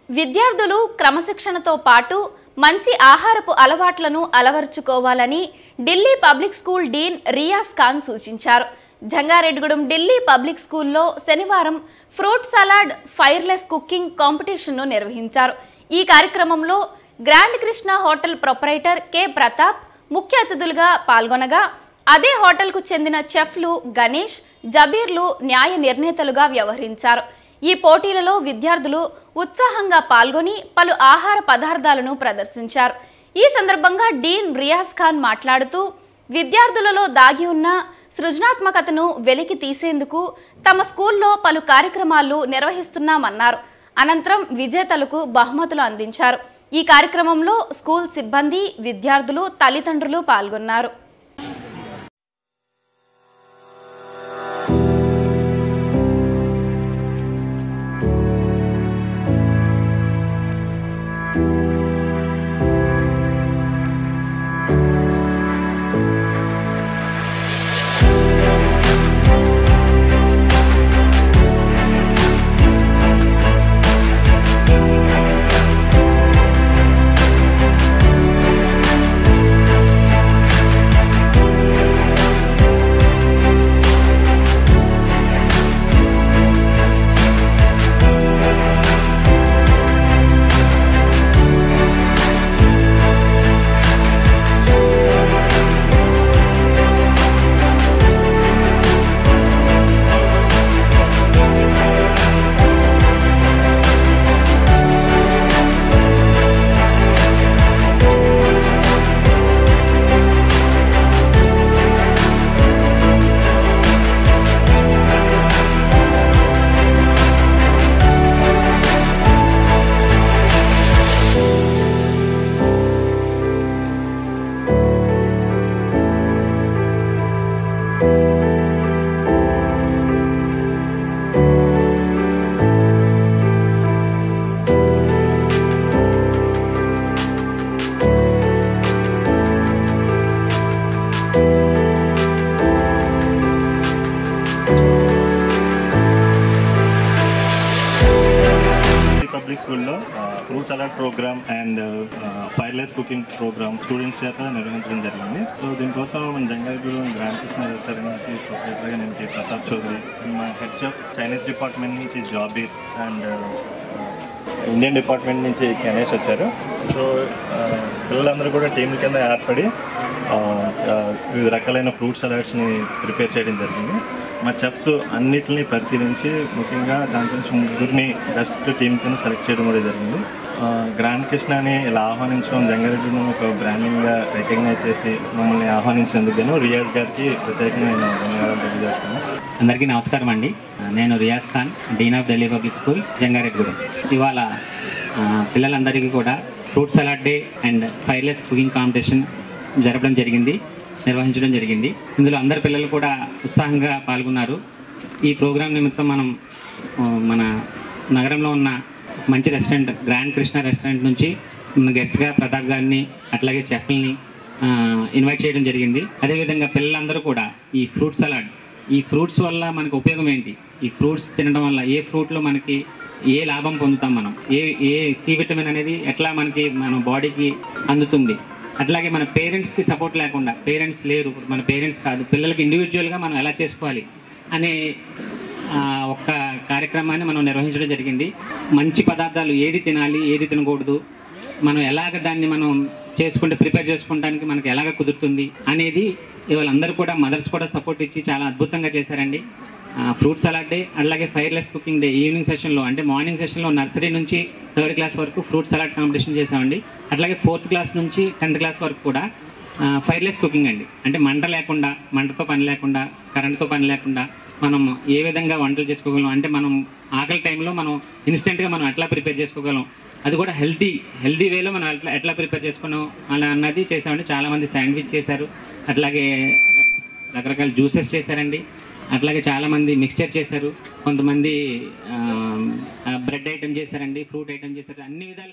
విద్యార్థులు క్రమశిక్షణతో పాటు మంచి ఆహారపు అలవాట్లను అలవరుచుకోవాలని Delhi public school dean Riyaz Khan సూచించారు జంగారెడ్డిగూడెం ఢిల్లీ పబ్లిక్ స్కూల్లో శనివారం ఫ్రూట్ సలాడ్ ఫైర్లెస్ కుకింగ్ కాంపిటీషన్ను నిర్వహించారు ఈ కార్యక్రమంలో grand Krishna hotel proprietor K Pratap ముఖ్య అతిథులుగా పాల్గొనగా అదే హోటల్కు చెందిన చెఫ్లు గణేష్ జబీర్లు న్యాయ నిర్ణేతలుగా వ్యవహరించారు ఈ పోటీలలో విద్యార్థులు ఉత్సాహంగా పాల్గొని పలు ఆహార పదార్థాలను ప్రదర్శించారు ఈ సందర్భంగా డీన్ రియాజ్ ఖాన్ మాట్లాడుతూ విద్యార్థులలో దాగి ఉన్న సృజనాత్మకతను వెలికి తీసేందుకు తమ స్కూల్లో పలు కార్యక్రమాలు నిర్వహిస్తున్నామన్నారు అనంతరం విజేతలకు బహుమతులు అందించారు ఈ కార్యక్రమంలో స్కూల్ సిబ్బంది విద్యార్థులు తల్లిదండ్రులు పాల్గొన్నారు ఈ పబ్లిక్ స్కూల్లో fruit salad programme and fireless cooking programme students చేత నిర్వహించడం జరిగింది సో దీనికోసం మన జంగారెడ్డిగూడెం గ్రాండ్ కృష్ణ రెస్టారెంట్ నుంచి ప్రొపరేటర్గా నేను కే ప్రతాప్ చౌదరి మా హెడ్ షెఫ్ చైనీస్ డిపార్ట్మెంట్ నుంచి జాబీర్ అండ్ ఇండియన్ డిపార్ట్మెంట్ నుంచి గణేష్ వచ్చారు సో ఆ, పిల్లలందరూ కూడా టీంల కింద ఏర్పడి ఆ, ఆ, వివిధ రకాలైన ఫ్రూట్ సలాడ్స్ని ప్రిపేర్ చేయడం జరిగింది మా చెఫ్స్ అన్నిటిని పరిశీలించి ముఖ్యంగా దాంట్లో నుంచి ముగ్గురిని బెస్ట్ టీం కింద సెలెక్ట్ చేయడం కూడా జరిగింది ఆ, గ్రాండ్ కృష్ణని ఇలా ఆహ్వానించడం జంగారెడ్డిని ఒక బ్రాండింగ్గా రికగ్నైజ్ చేసి మమ్మల్ని ఆహ్వానించినందుకు గాను రియాజ్ గారికి ప్రత్యేకంగా నేను ధన్యవాదాలు తెలియజేస్తున్నాను అందరికీ నమస్కారం అండి నేను Riyaz Khan dean of Delhi public school Jangareddygudem ఇవాళ ఆ, పిల్లలందరికీ కూడా fruit salad day and fireless cooking competition జరపడం జరిగింది నిర్వహించడం జరిగింది ఇందులో అందరు పిల్లలు కూడా ఉత్సాహంగా పాల్గొన్నారు ఈ ప్రోగ్రాం నిమిత్తం మనం ఆ, మన నగరంలో ఉన్న మంచి రెస్టారెంట్ గ్రాండ్ కృష్ణ రెస్టారెంట్ నుంచి మన గెస్ట్గా ప్రతాప్ గారిని అట్లాగే చెఫ్లని ఇన్వైట్ చేయడం జరిగింది అదేవిధంగా పిల్లలందరూ కూడా ఈ ఫ్రూట్ సలాడ్ ఈ ఫ్రూట్స్ వల్ల మనకు ఉపయోగం ఏంటి ఈ ఫ్రూట్స్ తినడం వల్ల ఏ ఫ్రూట్లో మనకి ఏ లాభం పొందుతాం మనం ఏ ఏ సి విటమిన్ అనేది ఎట్లా మనకి మన బాడీకి అందుతుంది అట్లాగే మన పేరెంట్స్కి సపోర్ట్ లేకుండా పేరెంట్స్ లేరు ఇప్పుడు మన పేరెంట్స్ కాదు పిల్లలకి ఇండివిజువల్గా మనం ఎలా చేసుకోవాలి అనే ఆ, ఒక్క కార్యక్రమాన్ని మనం నిర్వహించడం జరిగింది మంచి పదార్థాలు ఏది తినాలి ఏది తినకూడదు మనం ఎలాగ దాన్ని మనం చేసుకుంటే ప్రిపేర్ చేసుకోవడానికి మనకి ఎలాగ కుదురుతుంది అనేది ఇవాళ అందరూ కూడా మదర్స్ కూడా సపోర్ట్ ఇచ్చి చాలా అద్భుతంగా చేశారండి ఫ్రూట్ సలాడ్ డే అలాగే ఫైర్లెస్ కుకింగ్ డే ఈవినింగ్ సెషన్లో అంటే మార్నింగ్ సెషన్లో నర్సరీ నుంచి థర్డ్ క్లాస్ వరకు ఫ్రూట్ సలాడ్ కాంపిటీషన్ చేసామండి అట్లాగే ఫోర్త్ క్లాస్ నుంచి టెన్త్ క్లాస్ వరకు కూడా ఫైర్లెస్ కుకింగ్ అండి అంటే మంట లేకుండా మంటతో పని లేకుండా కరెంట్తో పని లేకుండా మనం ఏ విధంగా వంటలు చేసుకోగలం అంటే మనం ఆకలి టైంలో మనం ఇన్స్టెంట్గా మనం ఎట్లా ప్రిపేర్ చేసుకోగలం అది కూడా హెల్తీ హెల్తీ వేలో మనం ఎట్లా ఎట్లా ప్రిపేర్ చేసుకున్నాం అలా అన్నది చేసామండి చాలామంది శాండ్విచ్ చేశారు అట్లాగే రకరకాల జ్యూసెస్ చేశారండి అట్లాగే చాలామంది మిక్స్చర్ చేశారు కొంతమంది బ్రెడ్ ఐటమ్ చేశారండి ఫ్రూట్ ఐటమ్ చేశారు అన్ని విధాలు